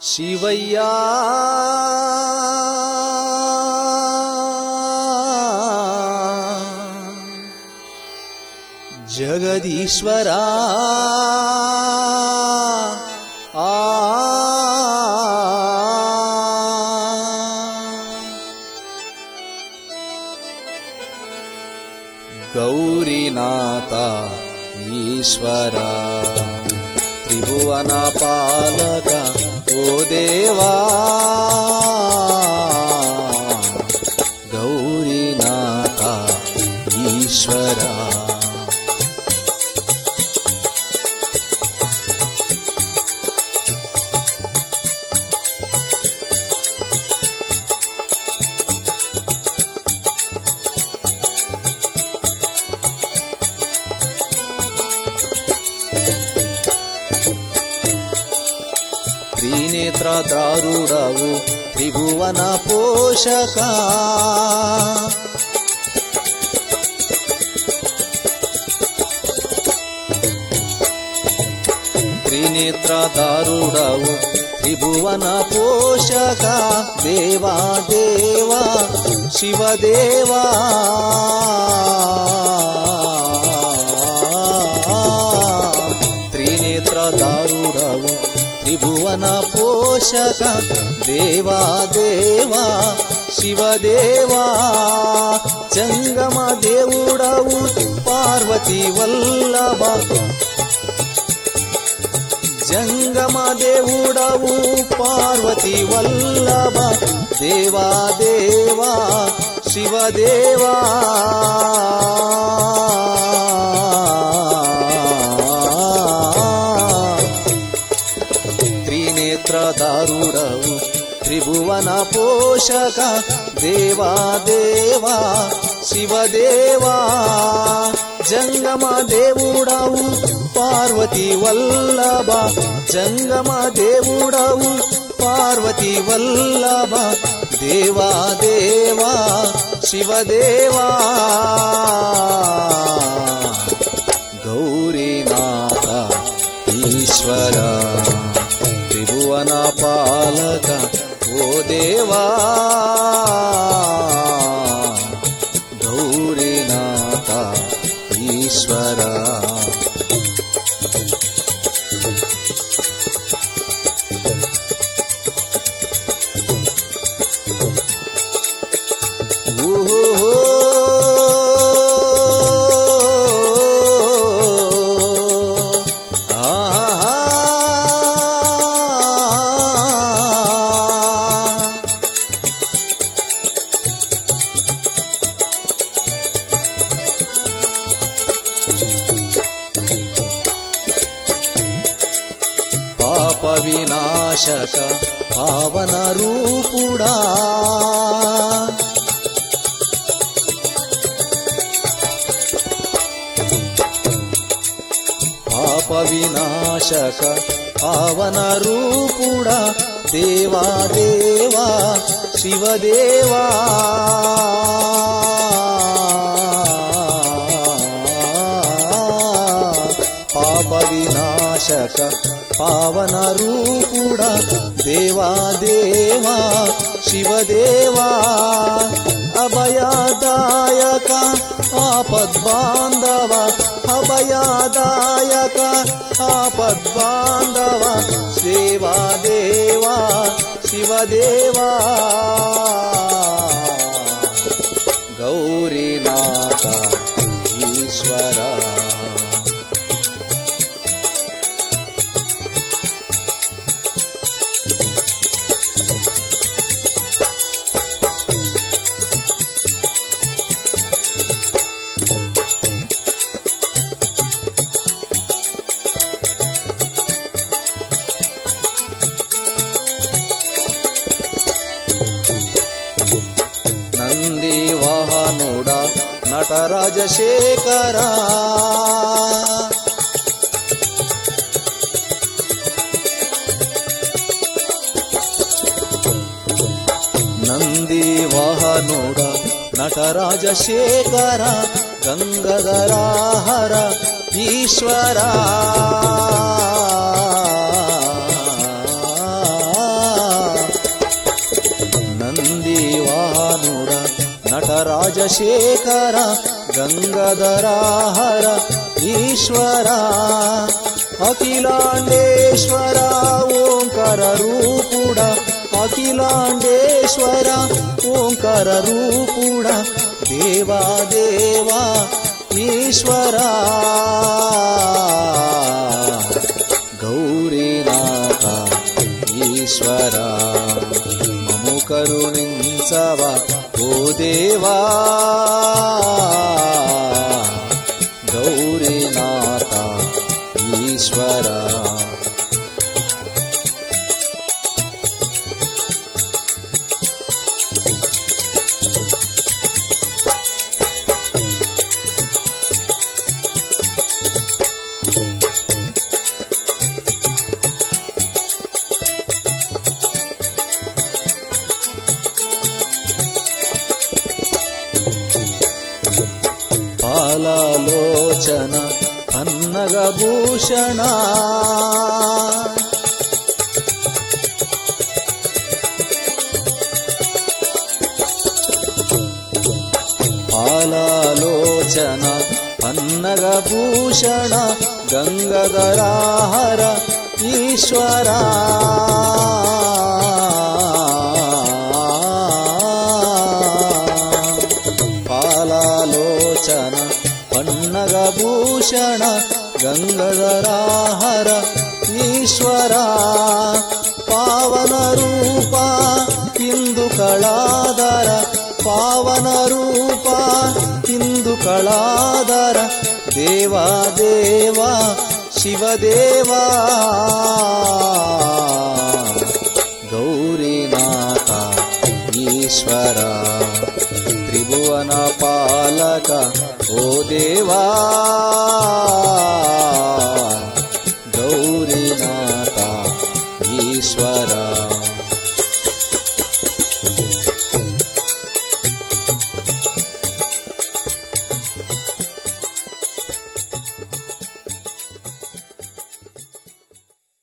శివయ్యా జగదీశ్వరా ఆ గౌరీనాథ ఈశ్వరా త్రిభువన పాలక ఓ దేవా గౌరీనాథ ఈశ్వరా త్రినేత్రదారుడవు త్రిభువన పోషక త్రినేత్రదారుడవు త్రిభువన పోషక దేవా దేవా శివదేవా త్రినేత్రదారుడవు త్రిభువన పోషక దేవా దేవా శివదేవా జంగమ దేవుడవు పార్వతి వల్లభ జంగమ దేవుడవు పార్వతి వల్లభ దేవా దేవా శివదేవా త్రినేత్రదారుడవు త్రిభువన పోషక దేవా దేవా శివదేవా జంగమ దేవుడవు పార్వతి వల్లభ జంగమ దేవుడవు పార్వతి వల్లభ దేవా దేవా శివదేవా గౌరీనాథ ఈశ్వర త్రిభువన పాలక ఓ దేవా గౌరీనాథ ఈశ్వర ఊహో ఆహా పాప వినాశక పావన రూపుడా పాప వినాశక పావన రూపుడా దేవా దేవా శివదేవా పాప వినాశక పావన రూపుడా దేవా దేవా శివదేవా అభయదాయక ఆపద్బాంధవ అభయదాయక ఆపద్బాంధవ సేవా దేవా శివదేవా గౌరీనాథ ఈశ్వరా నంది వాహనుడ నటరాజశేఖరా నంది వాహనుడ నటరాజశేఖర గంగధరాహర ఈశ్వరా రాజశేఖర గంగధరాహర ఈశ్వర అఖిలాండేశ్వర ఓంకర రూపుడ అఖిలాండేశ్వర ఓంకర రూపుడ దేవా దేవా ఈశ్వరా గౌరీనాథ ఈశ్వర మము కరుణించవ ఓ దేవా గౌరీనాథ ఈశ్వర పాలలోచన అన్నగభూషణ పాలలోచన పన్నగభూషణ గంగధరాహర ఈశ్వరా పాలాలోచన పన్నగభూషణ గంగధరాహర ఈశ్వర పావన రూప ఇందు కళాధర పావన రూప ఇందు కళాధర దేవా దేవా శివదేవా గౌరీనాథ ఈశ్వర త్రిభువన పాలక ఓ దేవా గౌరీనాథ ఈశ్వర